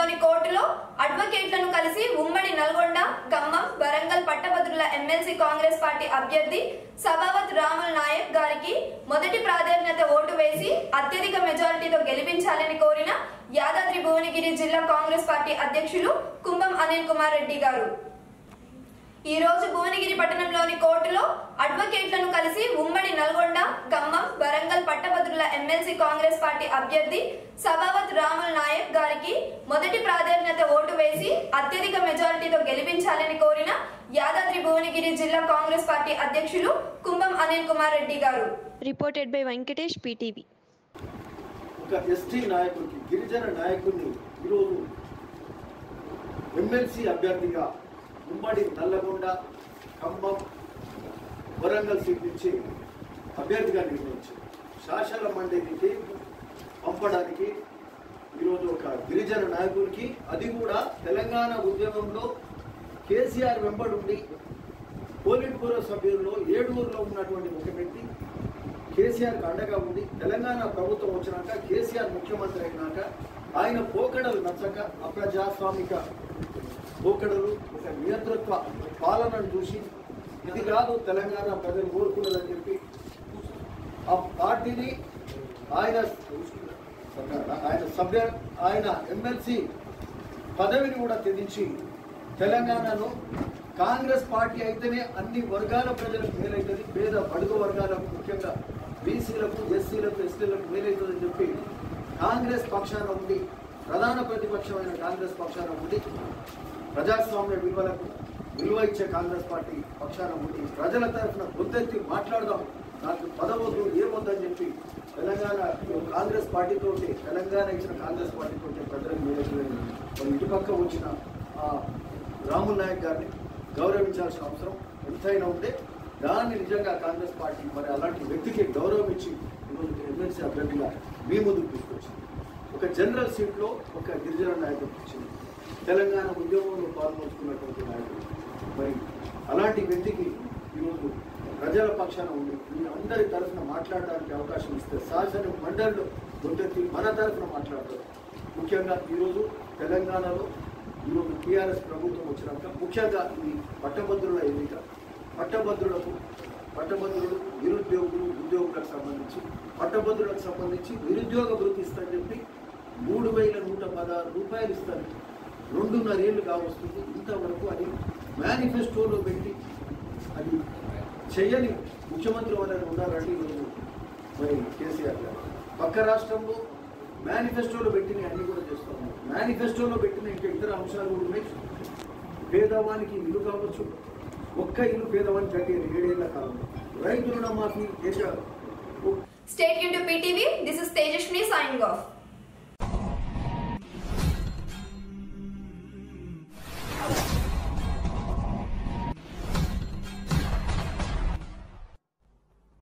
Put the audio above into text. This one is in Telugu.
పట్టణంలోని కోర్టులో అడ్వకేట్లను కలిసి ఉమ్మడి నల్గొండ ఖమ్మం వరంగల్ పట్టభద్రుల ఎమ్మెల్సీ కాంగ్రెస్ పార్టీ అభ్యర్థి సభావత్ రాముల్ నాయక్ గారికి మొదటి ప్రాధాన్యత ఓటు వేసి అత్యధిక మెజారిటీతో గెలిపించాలని కోరిన యాదాద్రి భువనగిరి జిల్లా కాంగ్రెస్ పార్టీ అధ్యక్షులు కుంభం అనిల్ కుమార్ రెడ్డి గారు ఈ రోజు భువనగిరి పట్టణంలోని కోర్టులో అడ్వకేట్లను కలిసి ఉమ్మడి నల్గొండ ఖమ్మం వరంగల్ పట్టభద్రుల ఎమ్మెల్సీ కాంగ్రెస్ పార్టీ అభ్యర్థి సభావత్ రాముల్ నాయక్ గారికి మొదటి ప్రాధాన్యత ఓటు వేసి అత్యధిక మెజారిటీతో గెలిపించాలని కోరిన యాదాద్రి భువనగిరి జిల్లా కాంగ్రెస్ పార్టీ అధ్యక్షులు కుంభం అనిల్ కుమార్ రెడ్డి గారు Reported by Venkatesh PTV. ఒక ఎస్టీ నాయకుడికి గిరిజన నాయకుడిని ఈరోజు ఎమ్మెల్సీ అభ్యర్థిగా ఉమ్మడి నల్లగొండ ఖమ్మం వరంగల్ సీట్ నుంచి అభ్యర్థిగా నిర్ణయించారు శాసన మండలికి పంపడానికి ఈరోజు ఒక గిరిజన నాయకుడికి అది కూడా తెలంగాణ ఉద్యమంలో కేసీఆర్ వెంబడుండి పోలిట్ బ్యూరో సభ్యుల్లో ఏడుగురులో ఉన్నటువంటి ఒక వ్యక్తి కేసీఆర్ అండగా ఉంది తెలంగాణ ప్రభుత్వం వచ్చినాక కేసీఆర్ ముఖ్యమంత్రి అయినాక ఆయన పోకడలు నచ్చక అప్రజాస్వామిక పోకడలు ఒక నియంతృత్వ పాలనను చూసి ఇది కాదు తెలంగాణ ప్రజలు కోరుకున్నదని చెప్పి ఆ పార్టీని ఆయన ఆయన సభ్య ఆయన ఎమ్మెల్సీ పదవిని కూడా త్యజించి తెలంగాణలో కాంగ్రెస్ పార్టీ అయితేనే అన్ని వర్గాల ప్రజలకు మేలవుతుంది పేద బడుగు వర్గాలకు ముఖ్యంగా బీసీలకు ఎస్సీలకు ఎస్టీలకు మేలవుతుందని చెప్పి కాంగ్రెస్ పక్షాన ఉండి ప్రధాన ప్రతిపక్షమైన కాంగ్రెస్ పక్షాన ఉండి ప్రజాస్వామ్య విలువలకు విలువ ఇచ్చే కాంగ్రెస్ పార్టీ పక్షాన ఉండి ప్రజల తరఫున గొంతెత్తి మాట్లాడదాం నాకు పదవద్దు ఏమొద్దని చెప్పి తెలంగాణ కాంగ్రెస్ పార్టీతో తెలంగాణ ఇచ్చిన కాంగ్రెస్ పార్టీతో ప్రజలకు మేలవుతుందని మరి ఇటుపక్క వచ్చిన ఆ రాముల్ నాయక్ గారిని గౌరవించాల్సిన అవసరం ఎంతైనా ఉంటే దాన్ని నిజంగా కాంగ్రెస్ పార్టీ మరి అలాంటి వ్యక్తికి గౌరవం ఇచ్చి ఈరోజు ఎమ్మెల్సీ అభ్యర్థిగా మీ ముందుకు తీసుకొచ్చింది ఒక జనరల్ సీట్లో ఒక గిరిజన నాయకుడు ఇచ్చింది తెలంగాణ ఉద్యమంలో పాల్గొంచుకున్నటువంటి నాయకుడు మరి అలాంటి వ్యక్తికి ఈరోజు ప్రజల పక్షాన ఉండి మీ అందరి తరఫున మాట్లాడడానికి అవకాశం ఇస్తే శాసన మండలిలో గొంతెత్తి మన తరఫున మాట్లాడతారు ముఖ్యంగా ఈరోజు తెలంగాణలో ఈరోజు టీఆర్ఎస్ ప్రభుత్వం వచ్చినాక ముఖ్యంగా ఈ పట్టభద్రుల ఎన్నిక పట్టభద్రులకు పట్టభద్రులు నిరుద్యోగులు ఉద్యోగులకు సంబంధించి పట్టభద్రులకు సంబంధించి నిరుద్యోగ వృత్తి ఇస్తారని చెప్పి మూడు వేల నూట పదహారు రూపాయలు ఇస్తారు రెండున్నర ఏళ్ళు కావస్తుంది ఇంతవరకు అది మేనిఫెస్టోలో పెట్టి అది చెయ్యని ముఖ్యమంత్రి వాళ్ళని ఉన్నారంటే ఈరోజు మరి కేసీఆర్ గారు పక్క రాష్ట్రంలో మేనిఫెస్టోలో పెట్టిన అన్ని కూడా చేస్తున్నాం మేనిఫెస్టోలో పెట్టిన ఇంకా ఇతర అంశాలు కూడా ఉన్నాయి పేదవానికి ఇల్లు కావచ్చు ఒక్క ఇల్లు పేదవానికి కట్టేది ఏడేళ్ల కాలం రైతు రుణమాఫీ దేశ స్టేట్ యూన్ to PTV this is Tejasvi signing of